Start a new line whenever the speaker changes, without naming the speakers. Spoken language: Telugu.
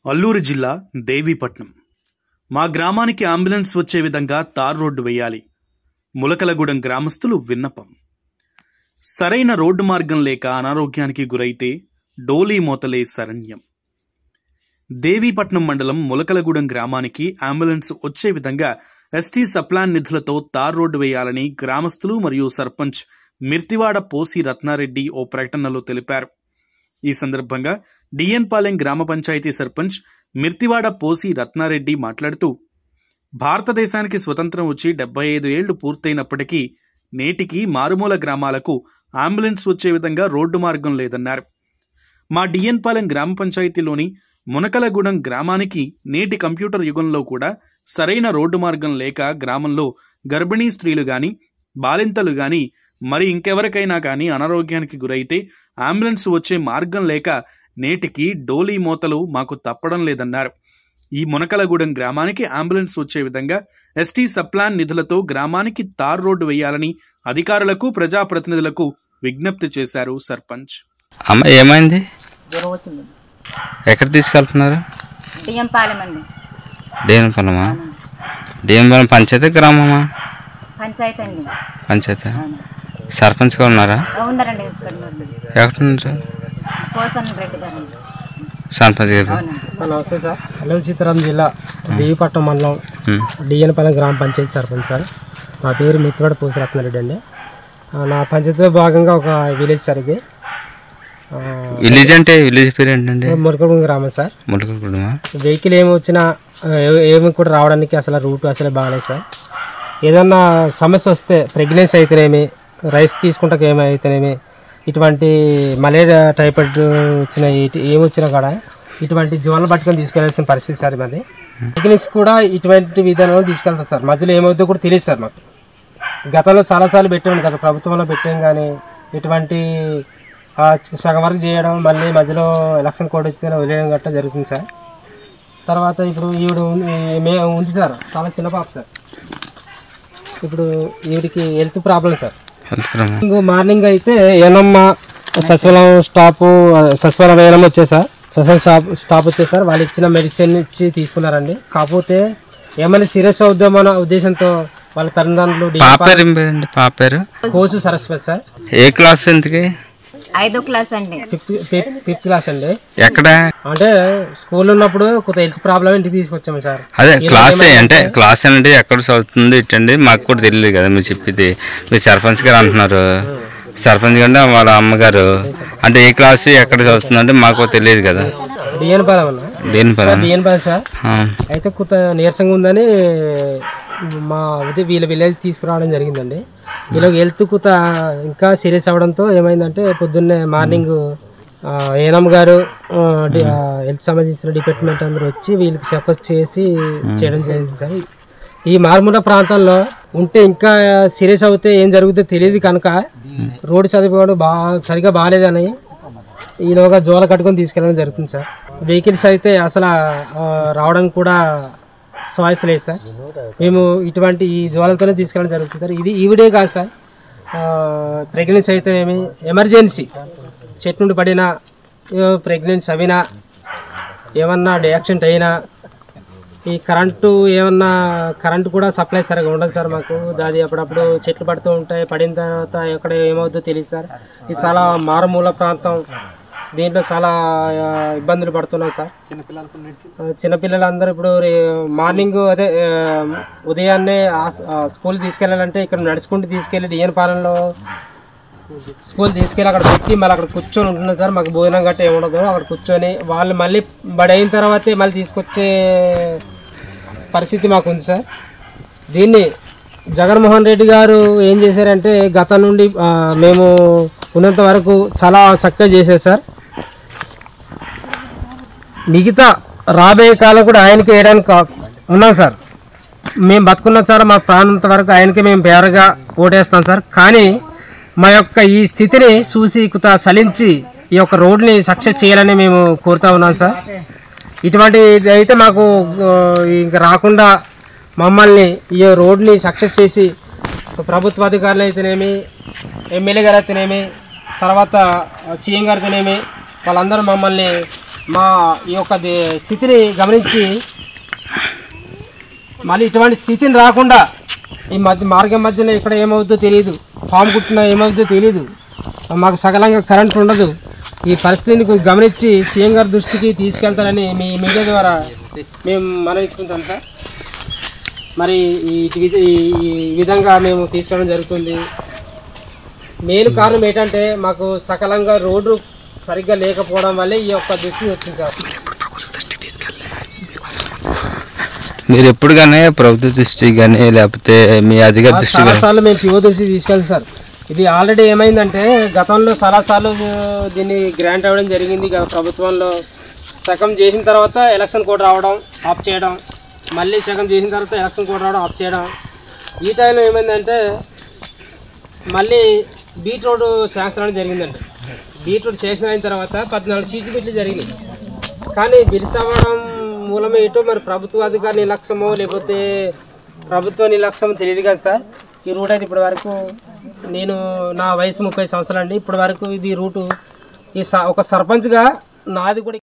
అల్లూరు జిల్లా దేవీపట్నం మా గ్రామానికి అంబులెన్స్ వచ్చే విధంగా తార్ రోడ్డు వేయాలి ములకలగూడెం గ్రామస్తులు విన్నపం సరైన రోడ్డు మార్గం లేక అనారోగ్యానికి గురైతే డోలీ మోతలే శరణ్యం దేవీపట్నం మండలం ములకలగూడెం గ్రామానికి అంబులెన్స్ వచ్చే విధంగా ఎస్టీ సప్లాన్ నిధులతో తార్ రోడ్డు వేయాలని గ్రామస్తులు మరియు సర్పంచ్ మిర్తివాడ పోసి రత్నారెడ్డి ఓ ప్రకటనలో తెలిపారు ఈ సందర్భంగా డిఎన్ పాలెం గ్రామ పంచాయతీ సర్పంచ్ మిర్తివాడ పోసి రత్నారెడ్డి మాట్లాడుతూ భారతదేశానికి స్వతంత్రం వచ్చి డెబ్బై ఐదు ఏళ్లు పూర్తయినప్పటికీ నేటికి మారుమూల గ్రామాలకు అంబులెన్స్ వచ్చే విధంగా రోడ్డు మార్గం లేదన్నారు మా డిఎన్ పాలెం గ్రామ పంచాయతీలోని మునకలగూడెం గ్రామానికి నేటి కంప్యూటర్ యుగంలో కూడా సరైన రోడ్డు మార్గం లేక గ్రామంలో గర్భిణీ స్త్రీలు గాని బాలింతలు గాని మరి ఇంకెవరికైనా కానీ అనారోగ్యానికి గురైతే అంబులెన్స్ వచ్చే మార్గం లేక నేటికి డోలీ మోతలు మాకు తప్పడం లేదన్నారు ఈ మునకలగూడెం గ్రామానికి అంబులెన్స్ వచ్చే విధంగా ఎస్టీ సప్లాన్ నిధులతో గ్రామానికి తార్ రోడ్డు వేయాలని అధికారులకు ప్రజాప్రతినిధులకు విజ్ఞప్తి చేశారు సర్పంచ్
అమ్మ ఏమైంది
జ్వరం వచ్చింది
ఎక్కడ తీసుకెళ్తున్నారు
బియ్యం పాలెమండి
దేనిపల్లమా దేనిపల్లం పంచాయతీ గ్రామమా
పంచాయతీ అండి
పంచాయతీ సర్పంచ్గా ఉన్నారా
ఆ, ఉన్నారండి ఇక్కడ ఉన్నారు.
ఎక్కడ ఉన్నారు
పోసన్ రెడ్డి గారు
సర్పంచ్ గారు
అవునండి
నమస్తే సార్ అల్లూరు సీతారాం జిల్లా దేవిపట్నం మండలం
ఉమ్.
డిఎన్పాలెం గ్రామ పంచాయతీ సర్పంచ్ సార్ నా పేరు మిత్రుడు పూసరత్నారెడ్డి అండి ఆ, నా పంచాయతీలో భాగంగా ఒక విలేజ్ సార్ ఇది ఆ,
విలేజ్ అంటే విలేజ్ పేరు ఏంటండి
మురకగూడెం గ్రామం సార్
ములకూడమా
వెహికల్ ఏమి వచ్చినా ఆ, ఏ- ఏమి కూడా రావడానికి అసలు రూట్ అసలు బాగాలేదు సార్ ఏదన్నా సమస్య వస్తే ప్రెగ్నెన్సీ అయితేనేమి రైస్ తీసుకుంటాక ఏమైతేనేమి ఇటువంటి మలేరియా టైఫాయిడ్ వచ్చిన ఇటు- ఏమి వచ్చినా కూడా ఇటువంటి జ్వరాలు పట్టుకొని తీసుకెళ్లాల్సిన పరిస్థితి సార్ మాది ప్రెగ్నెన్సీ కూడా ఇటువంటి విధానంలో తీసుకెళ్తారు సార్ మధ్యలో ఏమవుతుందో కూడా తెలియదు సార్ మాకు గతంలో చాలాసార్లు పెట్టాము గత ప్రభుత్వంలో పెట్టాం కానీ ఇటువంటి ఆ, సగం వరకు చేయడం మళ్ళీ మధ్యలో ఎలక్షన్ కోడ్ వచ్చితే వదిలేయడం గట్టా జరుగుతుంది సార్ తర్వాత ఇప్పుడు ఈవిడ ఉంది మే ఉంది సార్ చాలా చిన్న పాప సార్ ఇప్పుడు ఈవిడికి health problem sir morning morning అయితే ఏనమ్మ సచివాలయం స్టాప్ సచివాలయం ఏనమ్మ వచ్చే సార్ సచివాలయం స్టాప్ స్టాప్ వచ్చే సార్ వాళ్ళు ఇచ్చిన మెడిసిన్ ఇచ్చి తీసుకున్నారండి కాకపోతే ఏమైనా సీరియస్ అవుద్దామన్న ఉద్దేశంతో వాళ్ళ తల్లిదండ్రులు డి-
పాప పేరు ఏం పేరండి పాప పేరు
కోచు సరస్వతి సార్
ఏ క్లాస్ ఎందుకు
ఐదో క్లాస్ అండి
ఫిఫ్త్ ఫిఫ్త్ ఫిఫ్త్ క్లాస్ అండి
ఎక్కడ
అంటే స్కూల్ ఉన్నప్పుడు కొంత హెల్త్ ప్రాబ్లం ఇంటికి తీసుకొచ్చాము సార్
అదే క్లాసే అంటే క్లాస్ అంటే ఎక్కడ చదువుతుంది ఇట్టండి మాకు కూడా తెలియదు కదా మీరు చెప్పింది మీరు సర్పంచ్ గారు అంటున్నారు సర్పంచ్ గారు అంటే వాళ్ళ అమ్మగారు అంటే ఏ క్లాస్ ఎక్కడ చదువుతుంది అంటే మాకు తెలియదు కదా
డిఎన్ పాలెం అన్న
దేని పని
డిఎన్ పాలెం సార్
ఆ,
అయితే కొంత నీరసంగా ఉందని మా ఇది వీళ్ళ విలేజ్ తీసుకురావడం జరిగిందండి వీళ్ళకి హెల్త్ కొంత ఇంకా సీరియస్ అవ్వడంతో ఏమైందంటే పొద్దున్నే మార్నింగ్ ఏనమ్ గారు ఆ, డి- ఆ, హెల్త్ సంబంధించిన డిపార్ట్మెంట్ అందరూ వచ్చి వీళ్ళకి సపోర్ట్ చేసి చేయడం జరిగింది సార్ ఈ మారుమూల ప్రాంతాల్లో ఉంటే ఇంకా సీరియస్ అవుతే ఏం జరుగుతుందో తెలియదు కనుక రోడ్డు చదువుకోవడం బాగా సరిగా బాగాలేదని ఈలోగా జోల కట్టుకొని తీసుకెళ్ళడం జరుగుతుంది సార్ వెహికల్స్ అయితే అసలు ఆ, రావడం కూడా చాయిస్ లేదు సార్ మేము ఇటువంటి ఈ జోలతోనే తీసుకెళ్ళడం జరుగుతుంది సార్ ఇది ఈవిడే కాదు సార్ ప్రెగ్నెన్సీ అయితే ఏమి ఎమర్జెన్సీ చెట్టు నుండి పడినా ప్రెగ్నెన్సీ అవినా ఏమన్నా యాక్సిడెంట్ అయినా ఈ కరెంటు ఏమన్నా కరెంటు కూడా సప్లై సరిగా ఉండదు సార్ మాకు దాది అప్పుడప్పుడు చెట్లు పడుతూ ఉంటాయి పడిన తర్వాత ఎక్కడ ఏమవుద్దో తెలియదు సార్ ఇది చాలా మారుమూల ప్రాంతం దీంట్లో చాలా ఆ, ఇబ్బందులు పడుతున్నాం సార్ ఆ, చిన్నపిల్లలందరూ ఇప్పుడు రే- మార్నింగ్ అదే ఆ, ఉదయాన్నే ఆ- ఆ స్కూల్ తీసుకెళ్ళాలంటే ఇక్కడ నడుచుకుంటూ తీసుకెళ్ళి డిఎన్ పాలెంలో స్కూల్ తీసుకెళ్ళి అక్కడ పెట్టి మళ్ళీ అక్కడ కూర్చొని ఉంటున్నాం సార్ మాకు భోజనం గట్రా ఏమి ఉండదు అక్కడ కూర్చొని వాళ్ళు మళ్ళీ బడి అయిన తర్వాతే మళ్ళీ తీసుకొచ్చే పరిస్థితి మాకు ఉంది సార్ దీన్ని జగన్మోహన్ రెడ్డి గారు ఏం చేశారంటే గతం నుండి ఆ, మేము ఉన్నంత వరకు చాలా చక్కగా చేశారు సార్ మిగతా రాబోయే కాలం కూడా ఆయనకి వేయడానికి కా- ఉన్నాం సార్ మేము బతుకున్న సార్ మా ప్రాణంత వరకు ఆయనకి మేము పేరగా ఓటేస్తాం సార్ కానీ మా యొక్క ఈ స్థితిని చూసి కుత సలించి ఈ యొక్క రోడ్ని సక్సెస్ చేయాలని మేము కోరుతా ఉన్నాం సార్ ఇటువంటి ఇది అయితే మాకు ఆ, ఇంకా రాకుండా మమ్మల్ని ఈ రోడ్ని సక్సెస్ చేసి ప్రభుత్వ అధికారులు అయితేనేమి ఎమ్మెల్యే గారు అయితేనేమి తర్వాత సీఎం గారు అయితేనేమి వాళ్ళందరూ మమ్మల్ని మా ఈ యొక్క దే- స్థితిని గమనించి మళ్ళీ ఇటువంటి స్థితిని రాకుండా ఈ మధ్య మార్గం మధ్యలో ఇక్కడ ఏమవుద్దో తెలియదు పాము కుట్టినా ఏమవుద్దో తెలియదు మాకు సకలంగా కరెంట్ ఉండదు ఈ పరిస్థితిని కొంచెం గమనించి సీఎం గారి దృష్టికి తీసుకెళ్తారని మీ మీడియా ద్వారా మేము మనవిచ్చుకుంటాం సార్ మరి ఈ ఈ- ఈ- ఈ విధంగా మేము తీసుకోవడం జరుగుతుంది మెయిన్ కారణం ఏంటంటే మాకు సకలంగా రోడ్డు సరిగ్గా లేకపోవడం వల్లే ఈ యొక్క దృష్టి వచ్చింది సార్
మీరు ఎప్పుడు కానీ ప్రభుత్వ దృష్టి కానీ లేకపోతే మీ అధికార దృష్టి కానీ
చాలాసార్లు మేము పిఓ దృష్టి తీసుకెళ్ళి సార్ ఇది ఆల్రెడీ ఏమైందంటే గతంలో చాలాసార్లు దీన్ని గ్రాంట్ అవ్వడం జరిగింది గత ప్రభుత్వంలో సగం చేసిన తర్వాత ఎలక్షన్ కోడ్ రావడం ఆఫ్ చేయడం మళ్ళీ సగం చేసిన తర్వాత ఎలక్షన్ కోడ్ రావడం ఆఫ్ చేయడం ఈ టైంలో ఏమైందంటే మళ్ళీ బీట్ రోడ్ శాంక్షన్ అవడం జరిగిందండి బీట్ రోడ్ శాంక్షన్ అయిన తర్వాత పద్నాలుగు సీసీ బిట్లు జరిగినాయి కానీ బిల్స్ అవ్వడం మూలమే ఏంటో మరి ప్రభుత్వ అధికారి నిర్లక్ష్యమో లేకపోతే ప్రభుత్వ నిర్లక్ష్యమో తెలియదు కదా సార్ ఈ రూట్ అయితే ఇప్పటి వరకు నేను నా వయసు ముప్పై సంవత్సరాలు అండి ఇప్పటి వరకు ఇది రూటు ఈ స- ఒక సర్పంచ్గా నాది కూడా